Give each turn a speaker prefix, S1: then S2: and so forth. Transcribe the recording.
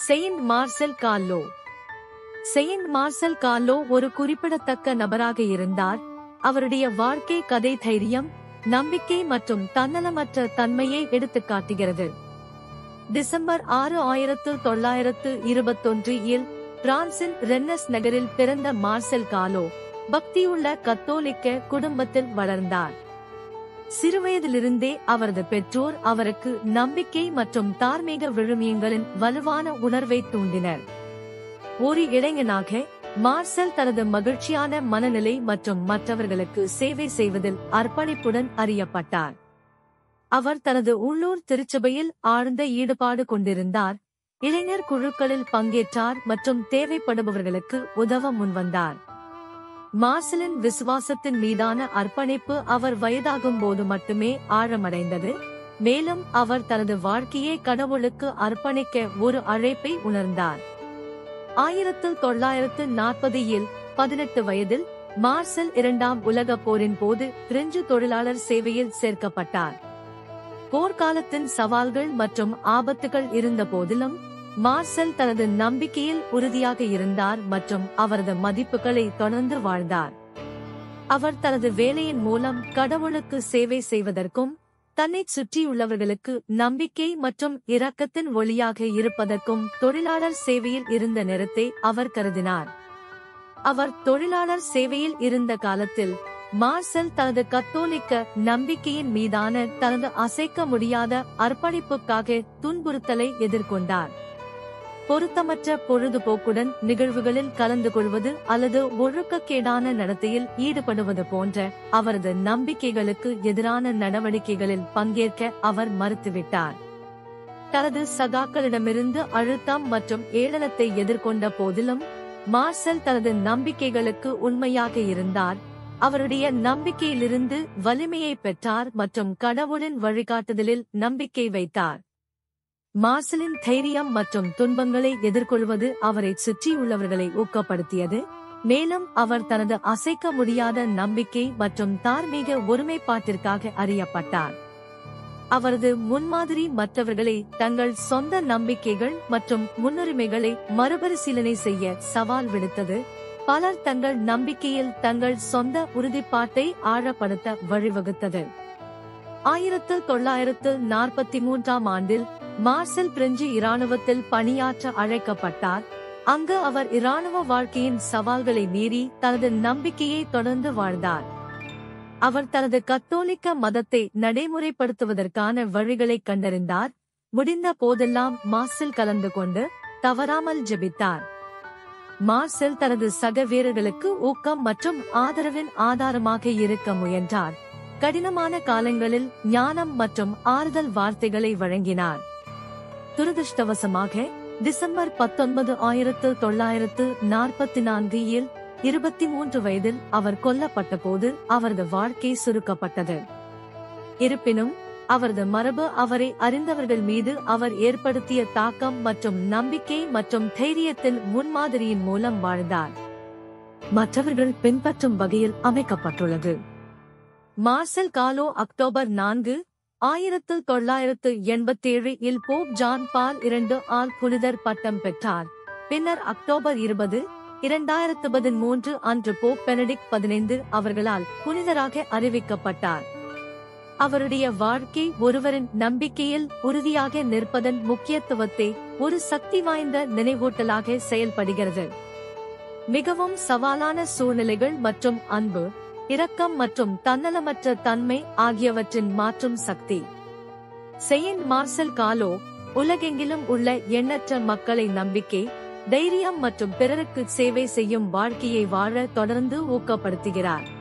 S1: Saint Marcel Callo Saint Marcel Callo ஒரு குறிப்பிடத்தக்க நபராக இருந்தார் அவருடைய வாழ்க்கை கதை தைரியம் நம்பிக்கை மற்றும் தன்னலமற்ற தன்மையை எடுத்துக் காட்டுகிறது டிசம்பர் ஆறு ஆயிரத்து தொள்ளாயிரத்து இருபத்தொன்று இல் பிரான்சின் ரென்னஸ் நகரில் பிறந்த மார்செல் காலோ பக்தியுள்ள கத்தோலிக்க குடும்பத்தில் வளர்ந்தார் சிறுவயதிலிருந்தே அவரது பெற்றோர் அவருக்கு நம்பிக்கை மற்றும் தார்மீக விழுமியங்களின் வலுவான உணர்வை தூண்டினர் ஒரு இளைஞனாக மார்செல் தனது மகிழ்ச்சியான மனநிலை மற்றும் மற்றவர்களுக்கு சேவை செய்வதில் அர்ப்பணிப்புடன் அறியப்பட்டார் அவர் தனது உள்ளூர் திருச்சபையில் ஆழ்ந்த ஈடுபாடு கொண்டிருந்தார் இளைஞர் குழுக்களில் பங்கேற்றார் மற்றும் தேவைப்படுபவர்களுக்கு உதவ முன்வந்தார் மார்சலின் விசுவாசத்தின் மீதான அர்ப்பணிப்பு அவர் வயதாகும் போது மட்டுமே ஆழமடைந்தது மேலும் அவர் தனது வாழ்க்கையை கடவுளுக்கு அர்ப்பணிக்க ஒரு அழைப்பை உணர்ந்தார் ஆயிரத்து தொள்ளாயிரத்து நாற்பது இல் பதினெட்டு வயதில் மார்சல் இரண்டாம் உலகப் போரின் போது பிரெஞ்சு தொழிலாளர் சேவையில் சேர்க்கப்பட்டார் போர்க்காலத்தின் சவால்கள் மற்றும் ஆபத்துகள் இருந்த போதிலும் மார்சல் தனது நம்பிக்கையில் உறுதியாக இருந்தார் மற்றும் அவரது மதிப்புகளை தொடர்ந்து வாழ்ந்தார் அவர் தனது வேலையின் மூலம் கடவுளுக்கு சேவை செய்வதற்கும் தன்னைச் சுற்றியுள்ளவர்களுக்கு நம்பிக்கை மற்றும் இரக்கத்தின் ஒளியாக இருப்பதற்கும் தொழிலாளர் சேவையில் இருந்த நேரத்தை அவர் கருதினார் அவர் தொழிலாளர் சேவையில் இருந்த காலத்தில் மார்சல் தனது கத்தோலிக்க நம்பிக்கையின் மீதான தனது அசைக்க முடியாத அர்ப்பணிப்புக்காக துன்புறுத்தலை எதிர்கொண்டார் பொருத்தமற்ற பொழுதுபோக்குடன் நிகழ்வுகளில் கலந்து கொள்வது அல்லது ஒழுக்கக்கேடான நடத்தையில் ஈடுபடுவது போன்ற அவரது நம்பிக்கைகளுக்கு எதிரான நடவடிக்கைகளில் பங்கேற்க அவர் மறுத்துவிட்டார் தனது சகாக்களிடமிருந்து அழுத்தம் மற்றும் ஏளனத்தை எதிர்கொண்ட போதிலும் மார்சல் தனது நம்பிக்கைகளுக்கு உண்மையாக இருந்தார் அவருடைய நம்பிக்கையிலிருந்து வலிமையை பெற்றார் மற்றும் கடவுளின் வழிகாட்டுதலில் நம்பிக்கை வைத்தார் மார்சலின் தைரியம் மற்றும் துன்பங்களை எதிர்கொள்வது அவரை சுற்றியுள்ளவர்களை ஊக்கப்படுத்தியது மேலும் அவர் தனது அசைக்க முடியாத நம்பிக்கை மற்றும் தார்மீக ஒருமைப்பாட்டிற்காக அறியப்பட்டார் அவரது முன்மாதிரி மற்றவர்களை தங்கள் சொந்த நம்பிக்கைகள் மற்றும் முன்னுரிமைகளை மறுபரிசீலனை செய்ய சவால் விடுத்தது பலர் தங்கள் நம்பிக்கையில் தங்கள் சொந்த உறுதிப்பாட்டை ஆழப்படுத்த வழிவகுத்தது ஆயிரத்து தொள்ளாயிரத்து நாற்பத்தி மூன்றாம் ஆண்டில் மார்சல் பிரெஞ்சு இராணுவத்தில் பணியாற்ற அழைக்கப்பட்டார் அங்கு அவர் இராணுவ வாழ்க்கையின் சவால்களை மீறி தனது நம்பிக்கையை தொடர்ந்து வாழ்ந்தார் அவர் தனது கத்தோலிக்க மதத்தை நடைமுறைப்படுத்துவதற்கான வழிகளை கண்டறிந்தார் முடிந்த போதெல்லாம் மார்சல் கலந்து கொண்டு தவறாமல் ஜெபித்தார் மார்செல் தனது சக வீரர்களுக்கு ஊக்கம் மற்றும் ஆதரவின் ஆதாரமாக இருக்க முயன்றார் கடினமான காலங்களில் ஞானம் மற்றும் ஆறுதல் வார்த்தைகளை வழங்கினார் துரதிருஷ்டவசமாக டிசம்பர் பத்தொன்பது ஆயிரத்து தொள்ளாயிரத்து நாற்பத்தி நான்கு இல் இருபத்தி மூன்று வயதில் அவர் கொல்லப்பட்ட போது அவரது வாழ்க்கை சுருக்கப்பட்டது இருப்பினும் அவரது மரபு அவரை அறிந்தவர்கள் மீது அவர் ஏற்படுத்திய தாக்கம் மற்றும் நம்பிக்கை மற்றும் தைரியத்தின் முன்மாதிரியின் மூலம் வாழ்ந்தார் மற்றவர்கள் பின்பற்றும் வகையில் அமைக்கப்பட்டுள்ளது மார்சல் காலோ அக்டோபர் நான்கு ஆயிரத்து தொள்ளாயிரத்து எண்பத்தேழு இல் போப் ஜான் பால் இரண்டு ஆல் புனிதர் பட்டம் பெற்றார் பின்னர் அக்டோபர் இருபது இரண்டாயிரத்து பதிமூன்று அன்று போப் பெனடிக் பதினைந்து அவர்களால் புனிதராக அறிவிக்கப்பட்டார் அவருடைய வாழ்க்கை ஒருவரின் நம்பிக்கையில் உறுதியாக நிற்பதன் முக்கியத்துவத்தை ஒரு சக்தி வாய்ந்த நினைவூட்டலாக செயல்படுகிறது மிகவும் சவாலான சூழ்நிலைகள் மற்றும் அன்பு இரக்கம் மற்றும் தன்னலமற்ற தன்மை ஆகியவற்றின் மாற்றும் சக்தி செயின்ட் மார்சல் காலோ உலகெங்கிலும் உள்ள எண்ணற்ற மக்களை நம்பிக்கை தைரியம் மற்றும் பிறருக்கு சேவை செய்யும் வாழ்க்கையை வாழ தொடர்ந்து ஊக்கப்படுத்துகிறார்